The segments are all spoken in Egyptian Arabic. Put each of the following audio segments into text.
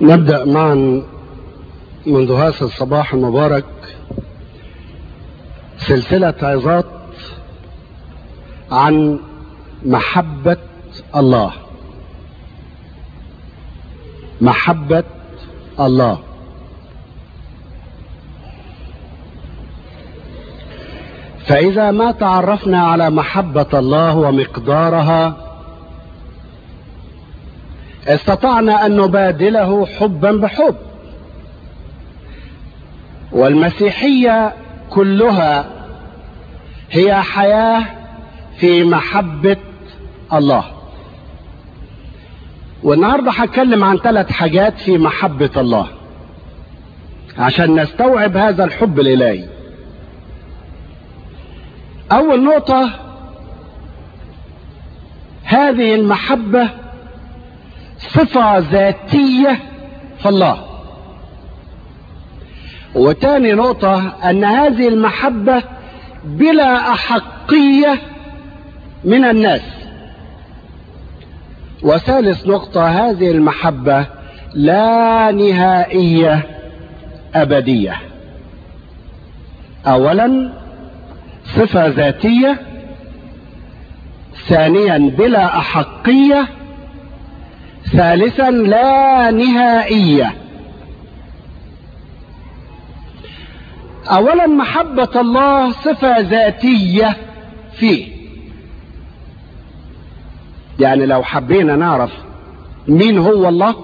نبدأ معا منذ هذا الصباح المبارك سلسلة عظات عن محبة الله محبة الله فإذا ما تعرفنا على محبة الله ومقدارها استطعنا أن نبادله حبا بحب والمسيحية كلها هي حياة في محبة الله والنهاردة هتكلم عن ثلاث حاجات في محبة الله عشان نستوعب هذا الحب الإلهي أول نقطة هذه المحبة صفة ذاتية في الله وتاني نقطة أن هذه المحبة بلا أحقية من الناس وثالث نقطة هذه المحبة لا نهائية أبدية أولا صفة ذاتية ثانيا بلا أحقية ثالثا لا نهائية أولا محبة الله صفة ذاتية فيه يعني لو حبينا نعرف مين هو الله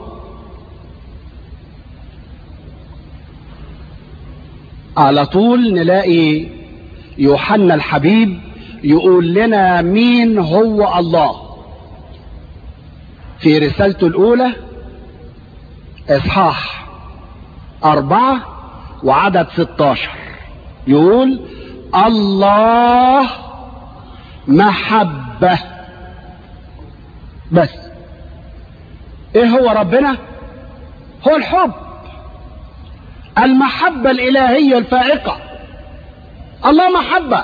على طول نلاقي يوحنا الحبيب يقول لنا مين هو الله في رسالته الأولى إصحاح أربعة وعدد ستاشر يقول الله محبة بس ايه هو ربنا هو الحب المحبة الإلهية الفائقة الله محبة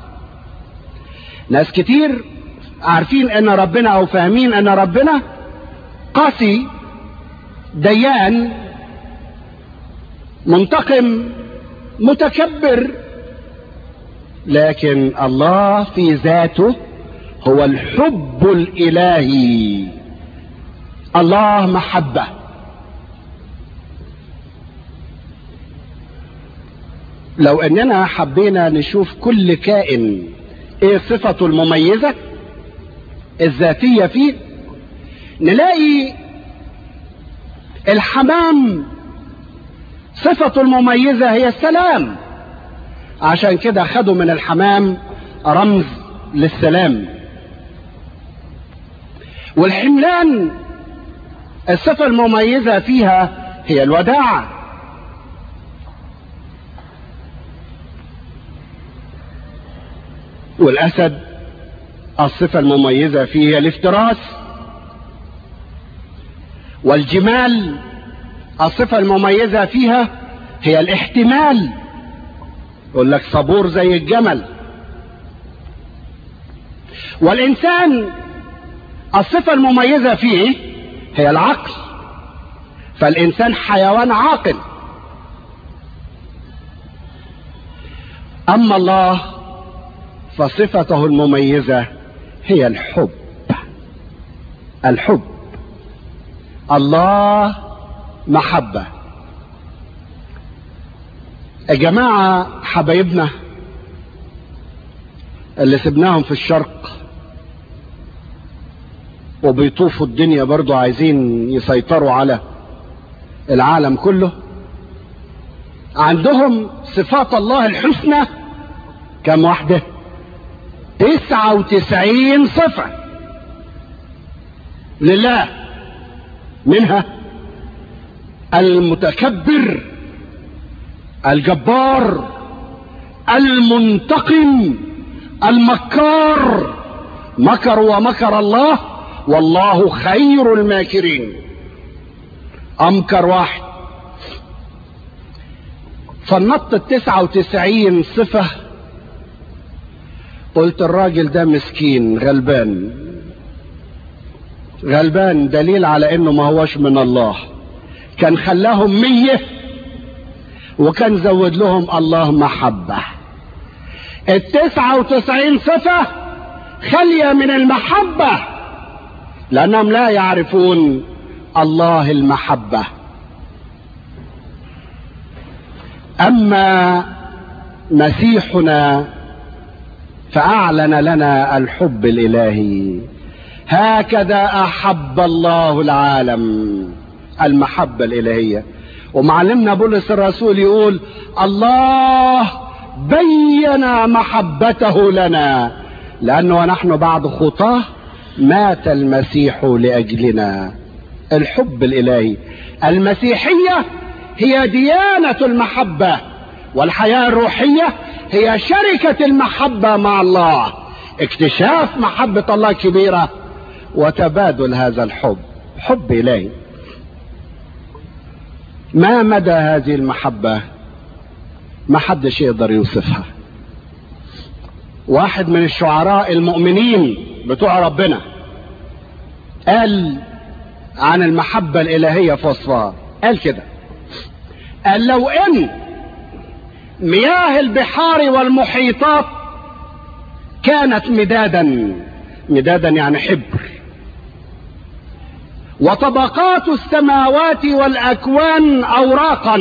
ناس كتير عارفين ان ربنا او فاهمين ان ربنا قاسي ديان منتقم متكبر لكن الله في ذاته هو الحب الالهي الله محبه لو اننا حبينا نشوف كل كائن ايه صفته المميزه الذاتيه فيه نلاقي الحمام صفته المميزه هي السلام عشان كده خدوا من الحمام رمز للسلام والحملان الصفه المميزه فيها هي الوداعه والاسد الصفه المميزه فيه هي الافتراس والجمال الصفه المميزه فيها هي الاحتمال يقول لك صبور زي الجمل والانسان الصفه المميزه فيه هي العقل فالانسان حيوان عاقل اما الله فصفته المميزة هي الحب الحب الله محبة يا جماعة حبايبنا اللي سبناهم في الشرق وبيطوفوا الدنيا برضو عايزين يسيطروا على العالم كله عندهم صفات الله الحسنى كم واحده تسعة وتسعين صفة لله منها المتكبر الجبار المنتقم المكار مكر ومكر الله والله خير الماكرين امكر واحد فالنط التسعة وتسعين صفة قلت الراجل ده مسكين غلبان غلبان دليل على انه ما هوش من الله كان خلاهم مية وكان زود لهم الله محبة التسعة وتسعين صفة خالية من المحبة لأنهم لا يعرفون الله المحبة أما مسيحنا فأعلن لنا الحب الإلهي هكذا أحب الله العالم المحبة الإلهية ومعلمنا بولس الرسول يقول الله بين محبته لنا لأنه ونحن بعد خطاه مات المسيح لأجلنا الحب الإلهي المسيحية هي ديانة المحبة والحياة الروحية هي شركة المحبة مع الله اكتشاف محبة الله كبيرة وتبادل هذا الحب حب إلهي ما مدى هذه المحبة ما حدش يقدر يوصفها واحد من الشعراء المؤمنين بتوع ربنا قال عن المحبة الإلهية في وصفها قال كده قال لو ان مياه البحار والمحيطات كانت مدادا مدادا يعني حبر وطبقات السماوات والاكوان اوراقا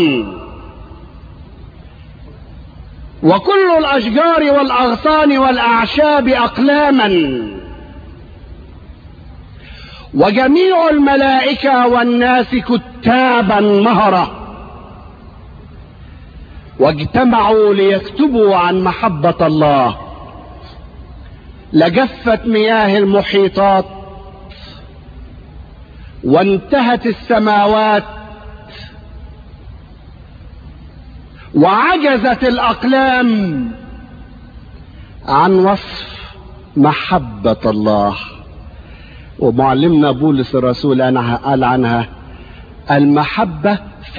وكل الاشجار والاغصان والاعشاب اقلاما وجميع الملائكه والناس كتابا مهره واجتمعوا ليكتبوا عن محبة الله لجفت مياه المحيطات وانتهت السماوات وعجزت الأقلام عن وصف محبة الله ومعلمنا بولس الرسول أنا قال عنها المحبة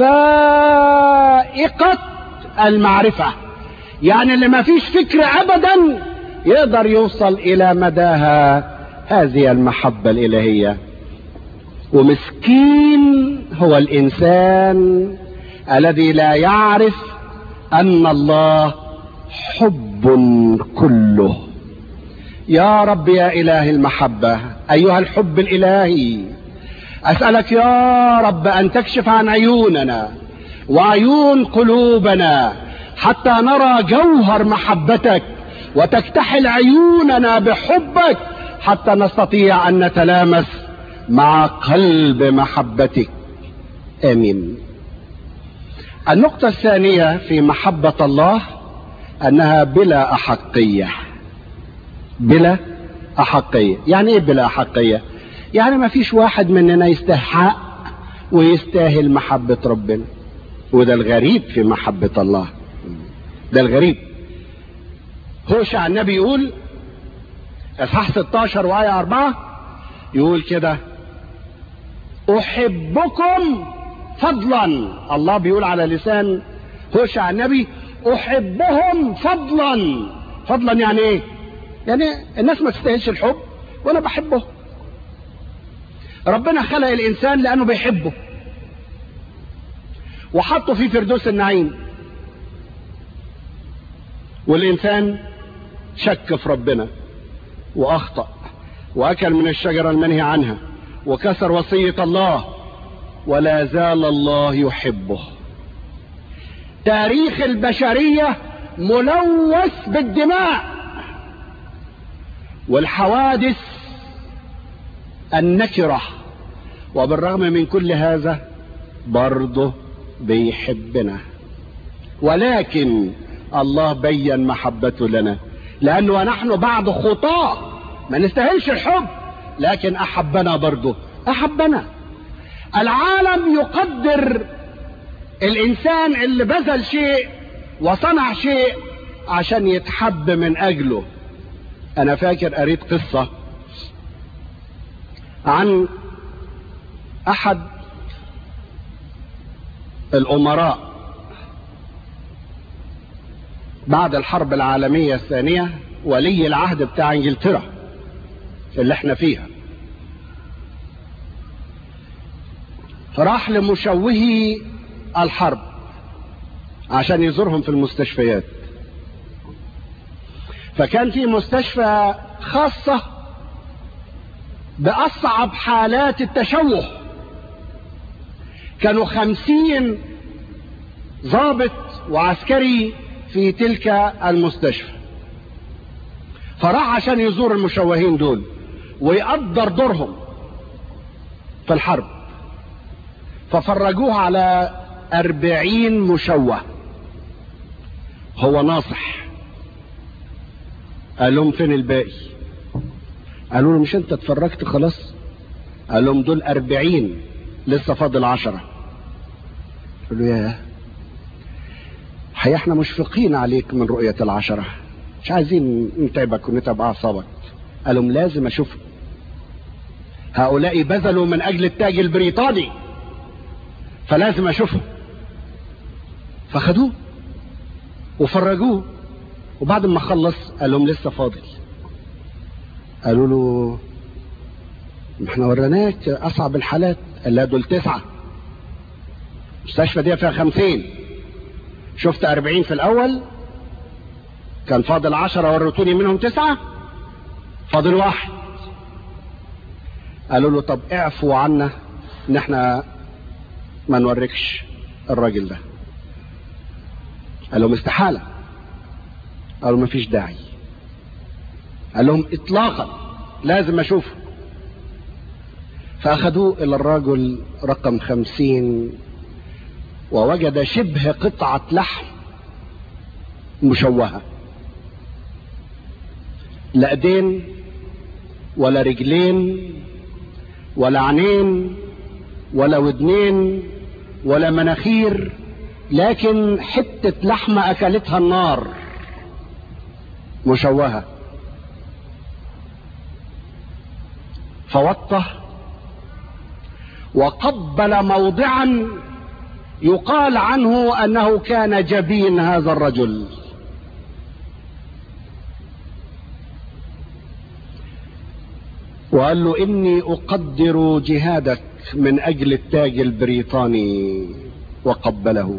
فائقة المعرفة يعني اللي ما فيش فكر ابدا يقدر يوصل الى مداها هذه المحبة الالهية ومسكين هو الانسان الذي لا يعرف ان الله حب كله يا رب يا اله المحبة ايها الحب الالهي اسألك يا رب ان تكشف عن عيوننا وعيون قلوبنا حتى نرى جوهر محبتك وتكتحل عيوننا بحبك حتى نستطيع ان نتلامس مع قلب محبتك امين النقطه الثانيه في محبه الله انها بلا احقيه بلا احقيه يعني ايه بلا احقيه يعني ما فيش واحد مننا يستحق ويستاهل محبه ربنا وده الغريب في محبة الله ده الغريب هوشع النبي يقول اصحاح 16 وآية 4 يقول كده أحبكم فضلا الله بيقول على لسان هوشع النبي أحبهم فضلا فضلا يعني ايه يعني الناس ما تستاهلش الحب وانا بحبه ربنا خلق الانسان لانه بيحبه وحطه في فردوس النعيم والإنسان شك في ربنا وأخطأ وأكل من الشجرة المنهي عنها وكسر وصية الله ولا زال الله يحبه تاريخ البشرية ملوث بالدماء والحوادث النكرة وبالرغم من كل هذا برضه بيحبنا ولكن الله بين محبته لنا لانه ونحن بعد خطاه ما نستاهلش الحب لكن احبنا برضه احبنا العالم يقدر الانسان اللي بذل شيء وصنع شيء عشان يتحب من اجله انا فاكر قريت قصه عن احد الامراء بعد الحرب العالمية الثانية ولي العهد بتاع انجلترا اللي احنا فيها راح لمشوهي الحرب عشان يزورهم في المستشفيات فكان في مستشفى خاصة بأصعب حالات التشوه كانوا خمسين ضابط وعسكري في تلك المستشفى فراح عشان يزور المشوهين دول ويقدر دورهم في الحرب ففرجوه على أربعين مشوه هو ناصح قال لهم فين الباقي قالوا له مش انت اتفرجت خلاص قال لهم دول أربعين لسه فاضل عشرة قالوا ياه حقيقة احنا مشفقين عليك من رؤية العشرة مش عايزين نتعبك ونتعب أعصابك قال لهم لازم أشوفهم هؤلاء بذلوا من أجل التاج البريطاني فلازم أشوفهم فخدوه وفرجوه وبعد ما خلص قال لهم لسه فاضل قالوا له ما احنا وريناك اصعب الحالات قال لا دول تسعة المستشفى دي فيها خمسين شفت اربعين في الاول كان فاضل عشرة وريتوني منهم تسعة فاضل واحد قالوا له طب اعفوا عنا ان احنا ما نوريكش الراجل ده قال لهم استحالة قالوا ما فيش داعي قال لهم اطلاقا لازم اشوفه فاخذوه الى الرجل رقم خمسين ووجد شبه قطعة لحم مشوهة لا ايدين ولا رجلين ولا عينين ولا ودنين ولا مناخير لكن حتة لحمة اكلتها النار مشوهة فوطه وقبل موضعا يقال عنه انه كان جبين هذا الرجل وقال له اني اقدر جهادك من اجل التاج البريطاني وقبله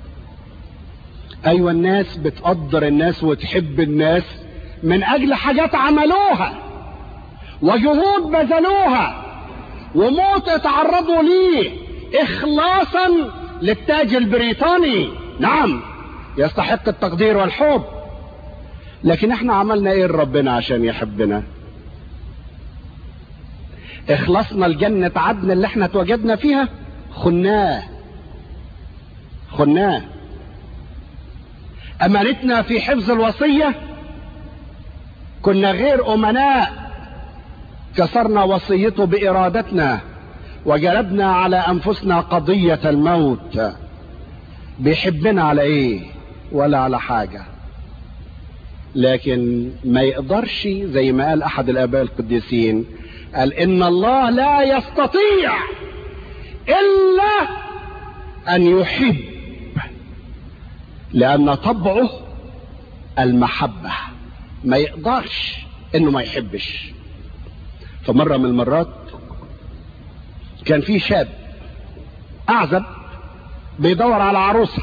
ايوه الناس بتقدر الناس وتحب الناس من اجل حاجات عملوها وجهود بذلوها وموت اتعرضوا ليه اخلاصا للتاج البريطاني نعم يستحق التقدير والحب لكن احنا عملنا ايه لربنا عشان يحبنا اخلصنا الجنة عدن اللي احنا اتوجدنا فيها خناه خناه امانتنا في حفظ الوصية كنا غير امناء كسرنا وصيته بارادتنا وجلبنا على انفسنا قضية الموت بيحبنا على ايه ولا على حاجة لكن ما يقدرش زي ما قال احد الاباء القديسين قال ان الله لا يستطيع الا ان يحب لان طبعه المحبة ما يقدرش انه ما يحبش فمرة من المرات كان في شاب اعزب بيدور على عروسة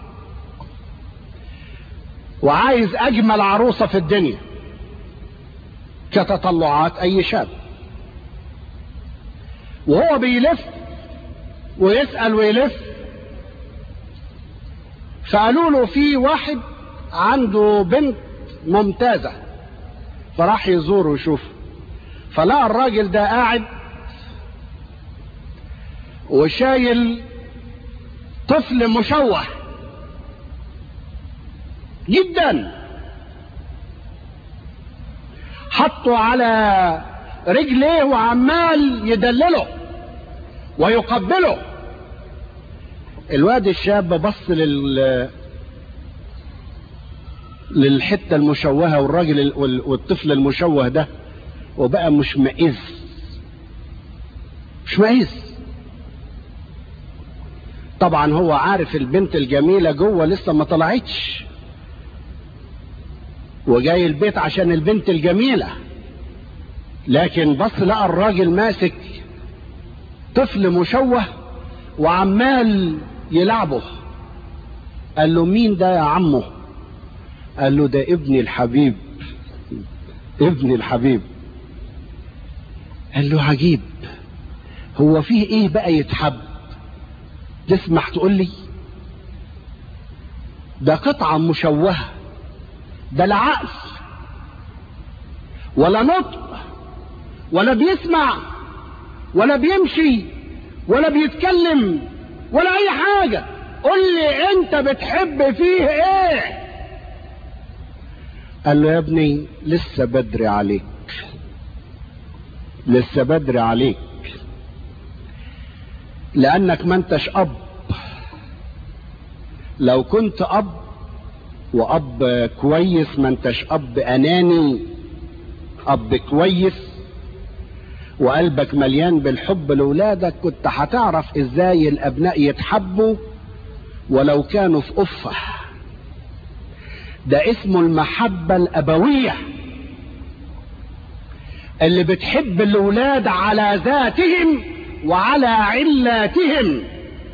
وعايز اجمل عروسة في الدنيا كتطلعات اي شاب وهو بيلف ويسأل ويلف فقالوا له في واحد عنده بنت ممتازة فراح يزور ويشوف فلقى الراجل ده قاعد وشايل طفل مشوه جدا حطه على رجليه وعمال يدلله ويقبله الواد الشاب بص لل للحته المشوهه والراجل والطفل المشوه ده وبقى مش مئز مش مئز طبعا هو عارف البنت الجميلة جوه لسه ما طلعتش وجاي البيت عشان البنت الجميلة لكن بص لقى الراجل ماسك طفل مشوه وعمال يلعبه قال له مين ده يا عمه قال له ده ابني الحبيب ابني الحبيب قال له عجيب هو فيه ايه بقى يتحب تسمح تقول لي ده قطعة مشوهة ده لا عقل ولا نطق ولا بيسمع ولا بيمشي ولا بيتكلم ولا اي حاجة قل لي انت بتحب فيه ايه قال له يا ابني لسه بدري عليك لسه بدري عليك لانك ما انتش اب لو كنت اب واب كويس ما انتش اب اناني اب كويس وقلبك مليان بالحب لاولادك كنت هتعرف ازاي الابناء يتحبوا ولو كانوا في قفه ده اسمه المحبه الابويه اللي بتحب الاولاد على ذاتهم وعلى علاتهم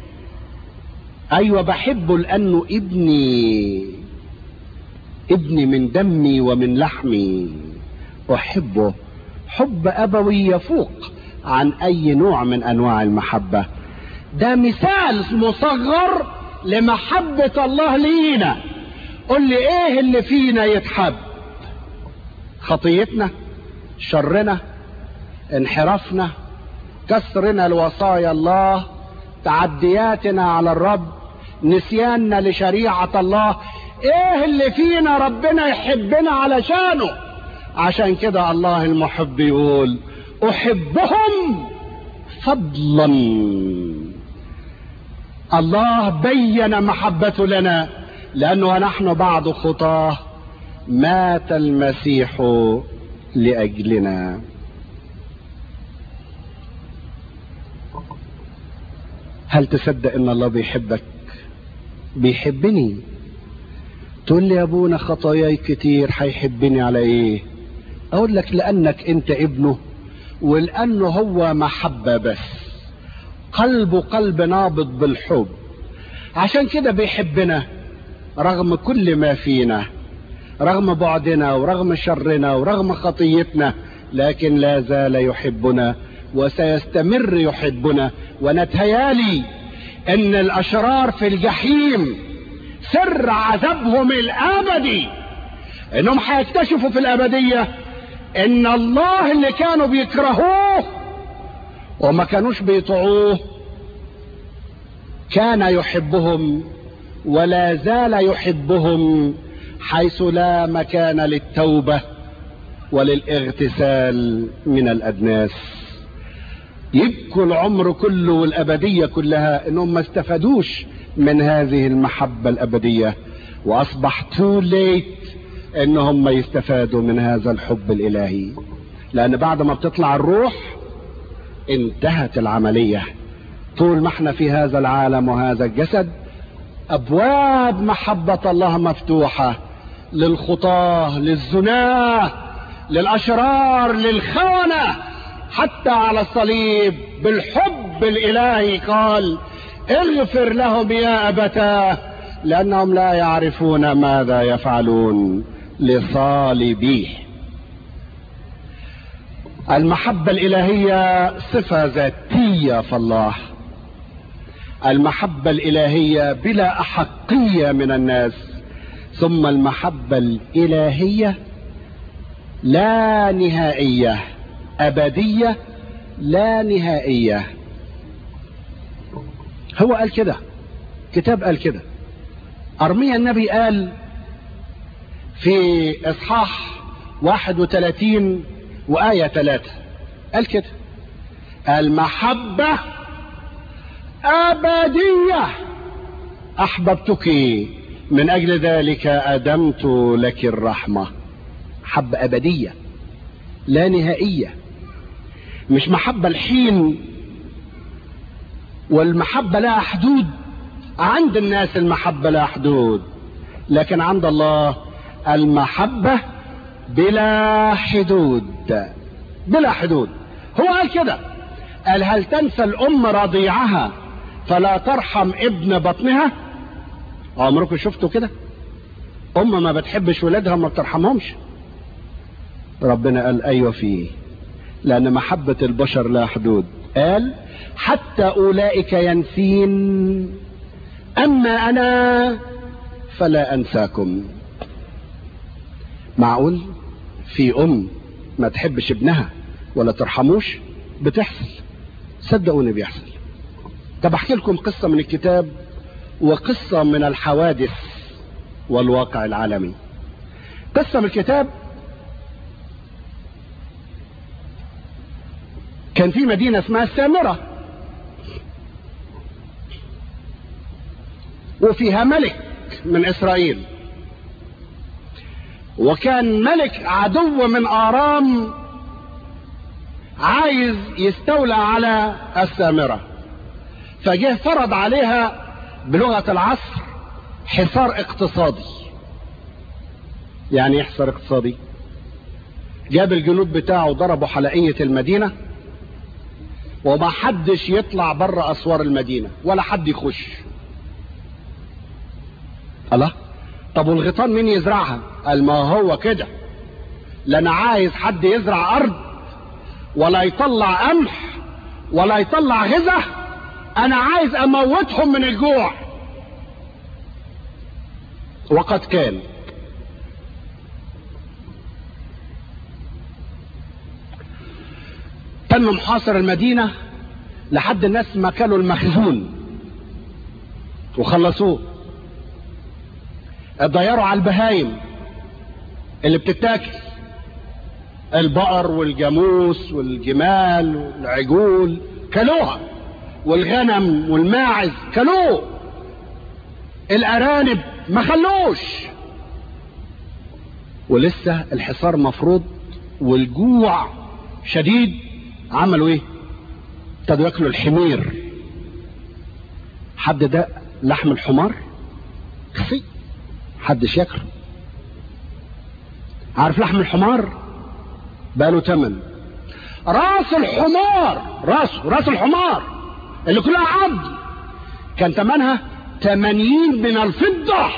ايوه بحبه لانه ابني ابني من دمي ومن لحمي احبه حب ابوي يفوق عن اي نوع من انواع المحبه ده مثال مصغر لمحبه الله لينا قل لي ايه اللي فينا يتحب خطيتنا شرنا انحرافنا كسرنا لوصايا الله تعدياتنا على الرب نسياننا لشريعة الله ايه اللي فينا ربنا يحبنا علشانه عشان كده الله المحب يقول احبهم فضلا الله بين محبته لنا لانه ونحن بعد خطاه مات المسيح لاجلنا هل تصدق ان الله بيحبك بيحبني تقول لي يا ابونا خطاياي كتير هيحبني على ايه اقول لك لانك انت ابنه ولانه هو محبه بس قلبه قلب نابض بالحب عشان كده بيحبنا رغم كل ما فينا رغم بعدنا ورغم شرنا ورغم خطيتنا لكن لا زال يحبنا وسيستمر يحبنا ونتهيالي ان الاشرار في الجحيم سر عذابهم الابدي انهم هيكتشفوا في الابديه ان الله اللي كانوا بيكرهوه وما كانوش بيطيعوه كان يحبهم ولا زال يحبهم حيث لا مكان للتوبه وللاغتسال من الادناس يبكوا العمر كله والابديه كلها انهم ما استفادوش من هذه المحبه الابديه واصبح تو ليت انهم ما يستفادوا من هذا الحب الالهي لان بعد ما بتطلع الروح انتهت العمليه طول ما احنا في هذا العالم وهذا الجسد ابواب محبه الله مفتوحه للخطاه للزناه للاشرار للخونه حتى على الصليب بالحب الالهي قال اغفر لهم يا ابتاه لانهم لا يعرفون ماذا يفعلون لصالبيه المحبه الالهيه صفه ذاتيه في الله المحبه الالهيه بلا احقيه من الناس ثم المحبه الالهيه لا نهائيه أبدية لا نهائية هو قال كده كتاب قال كده أرميا النبي قال في إصحاح 31 وآية 3 قال كده المحبة أبدية أحببتك من أجل ذلك أدمت لك الرحمة حب أبدية لا نهائية مش محبة الحين والمحبة لها حدود عند الناس المحبة لها حدود لكن عند الله المحبة بلا حدود بلا حدود هو قال كده قال هل تنسى الأم رضيعها فلا ترحم ابن بطنها عمركم شفتوا كده ام ما بتحبش ولادها ما بترحمهمش ربنا قال ايوه فيه لان محبة البشر لا حدود قال حتى اولئك ينسين اما انا فلا انساكم معقول في ام ما تحبش ابنها ولا ترحموش بتحصل صدقوني بيحصل طب احكي لكم قصة من الكتاب وقصة من الحوادث والواقع العالمي قصة من الكتاب كان في مدينة اسمها السامرة وفيها ملك من إسرائيل وكان ملك عدو من آرام عايز يستولى على السامرة فجه فرض عليها بلغة العصر حصار اقتصادي يعني ايه حصار اقتصادي جاب الجنود بتاعه ضربوا حلقية المدينة وما حدش يطلع بره اسوار المدينة ولا حد يخش الله طب والغيطان مين يزرعها قال ما هو كده لا انا عايز حد يزرع ارض ولا يطلع قمح ولا يطلع غذاء انا عايز اموتهم من الجوع وقد كان تم محاصر المدينة لحد الناس ما كانوا المخزون وخلصوه اتضيروا على البهايم اللي بتتاكل البقر والجاموس والجمال والعجول كلوها والغنم والماعز كلوه الارانب ما خلوش ولسه الحصار مفروض والجوع شديد عملوا ايه ابتدوا ياكلوا الحمير حد ده لحم الحمار خفي حدش ياكله عارف لحم الحمار بقاله تمن راس الحمار راسه راس الحمار اللي كلها عظم كان تمنها تمانين من الفضة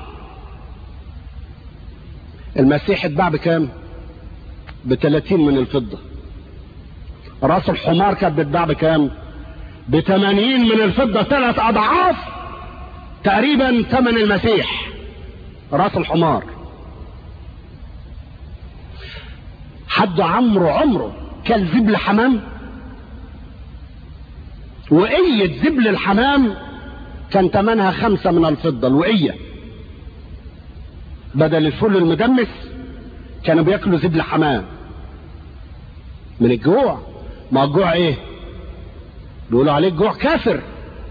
المسيح اتباع بكام بتلاتين من الفضة راس الحمار كانت بتباع بكام بتمانين من الفضة ثلاث اضعاف تقريبا ثمن المسيح راس الحمار حد عمره عمره كان زبل حمام وقية زبل الحمام كان تمنها خمسة من الفضة الوقية بدل الفل المدمس كانوا بياكلوا زبل حمام من الجوع ما الجوع ايه بيقولوا عليه الجوع كافر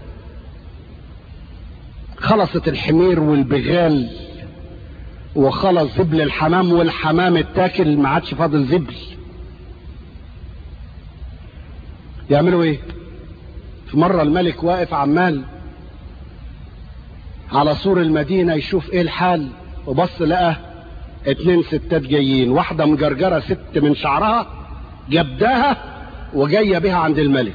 خلصت الحمير والبغال وخلص زبل الحمام والحمام اتاكل ما عادش فاضل زبل يعملوا ايه في مرة الملك واقف عمال على سور المدينة يشوف ايه الحال وبص لقى اتنين ستات جايين واحدة مجرجرة ست من شعرها جبداها وجاية بها عند الملك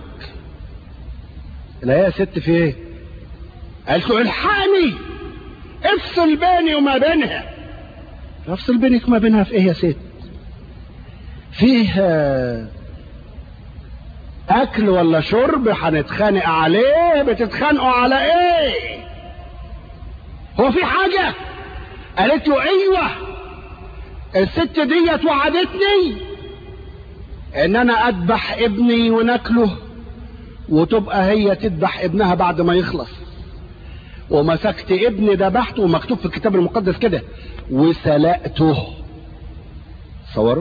لا يا ست في ايه قالت له الحقني افصل بيني وما بينها افصل بينك وما بينها في ايه يا ست فيه اكل ولا شرب هنتخانق عليه بتتخانقوا على ايه هو في حاجة قالت له ايوه الست ديت وعدتني ان انا اذبح ابني وناكله وتبقى هي تذبح ابنها بعد ما يخلص ومسكت ابني ذبحته ومكتوب في الكتاب المقدس كده وسلقته صوروا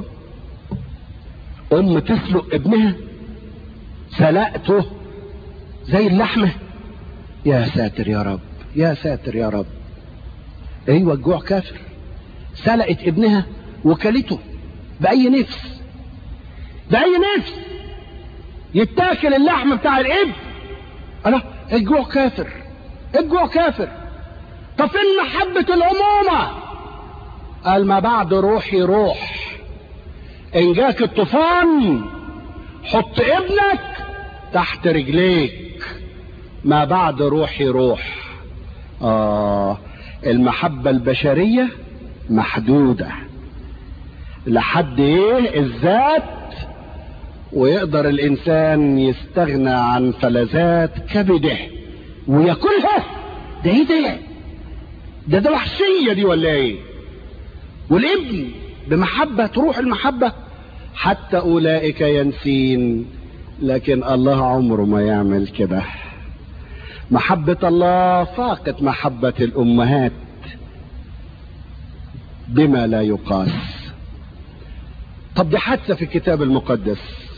ام تسلق ابنها سلقته زي اللحمه يا ساتر يا رب يا ساتر يا رب ايوه الجوع كافر سلقت ابنها وكلته باي نفس باي نفس يتاكل اللحم بتاع الابن الله الجوع كافر الجوع كافر طب فين محبة الأمومة قال ما بعد روحي روح إن جاك الطوفان حط ابنك تحت رجليك ما بعد روحي روح آه المحبة البشرية محدودة لحد ايه الذات ويقدر الانسان يستغنى عن فلذات كبده وياكلها ده ايه ده ده ده وحشيه دي ولا ايه والابن بمحبه تروح المحبه حتى اولئك ينسين لكن الله عمره ما يعمل كده محبه الله فاقت محبه الامهات بما لا يقاس طب دي حادثه في الكتاب المقدس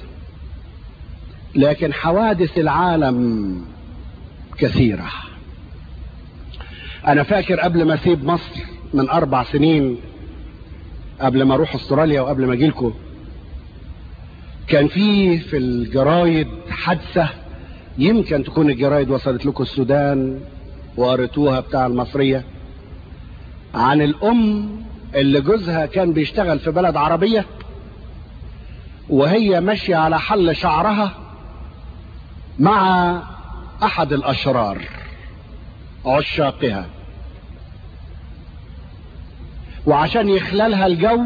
لكن حوادث العالم كثيرة أنا فاكر قبل ما أسيب مصر من أربع سنين قبل ما أروح أستراليا وقبل ما أجيلكم كان في في الجرايد حادثة يمكن تكون الجرايد وصلت لكم السودان وقريتوها بتاع المصرية عن الأم اللي جوزها كان بيشتغل في بلد عربية وهي ماشية على حل شعرها مع احد الاشرار عشاقها وعشان يخللها الجو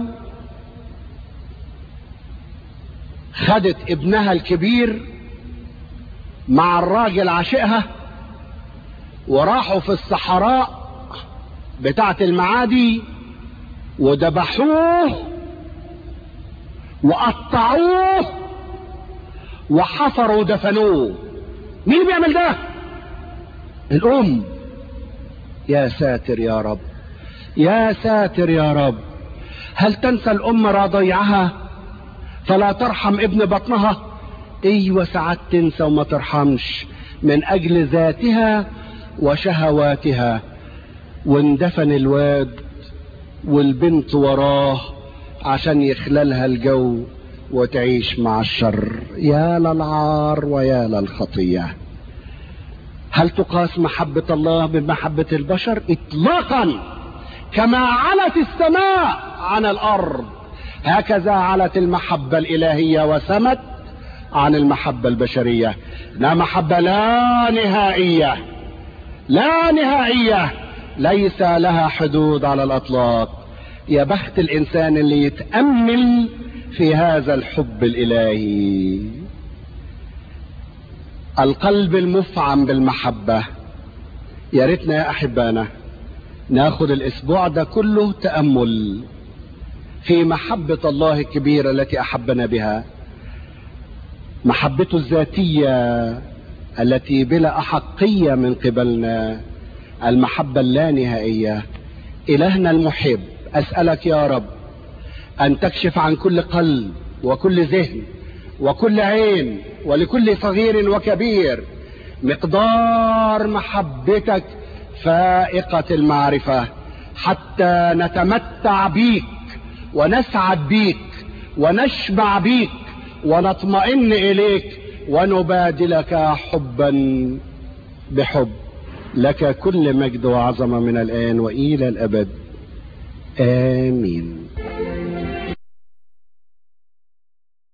خدت ابنها الكبير مع الراجل عاشقها وراحوا في الصحراء بتاعة المعادي وذبحوه وقطعوه وحفروا ودفنوه مين اللي بيعمل ده الام يا ساتر يا رب يا ساتر يا رب هل تنسى الام رضيعها فلا ترحم ابن بطنها ايوه ساعات تنسى وما ترحمش من اجل ذاتها وشهواتها واندفن الواد والبنت وراه عشان يخللها الجو وتعيش مع الشر يا للعار ويا للخطية هل تقاس محبة الله بمحبة البشر اطلاقا كما علت السماء عن الارض هكذا علت المحبة الالهية وسمت عن المحبة البشرية لا محبة لا نهائية لا نهائية ليس لها حدود على الاطلاق يا بخت الانسان اللي يتأمل في هذا الحب الالهي القلب المفعم بالمحبة يا ريتنا يا احبانا ناخد الاسبوع ده كله تأمل في محبة الله الكبيرة التي احبنا بها محبته الذاتية التي بلا احقية من قبلنا المحبة اللانهائية الهنا المحب اسألك يا رب ان تكشف عن كل قلب وكل ذهن وكل عين ولكل صغير وكبير مقدار محبتك فائقة المعرفة حتى نتمتع بيك ونسعد بيك ونشبع بيك ونطمئن اليك ونبادلك حبا بحب لك كل مجد وعظمه من الان والى الابد امين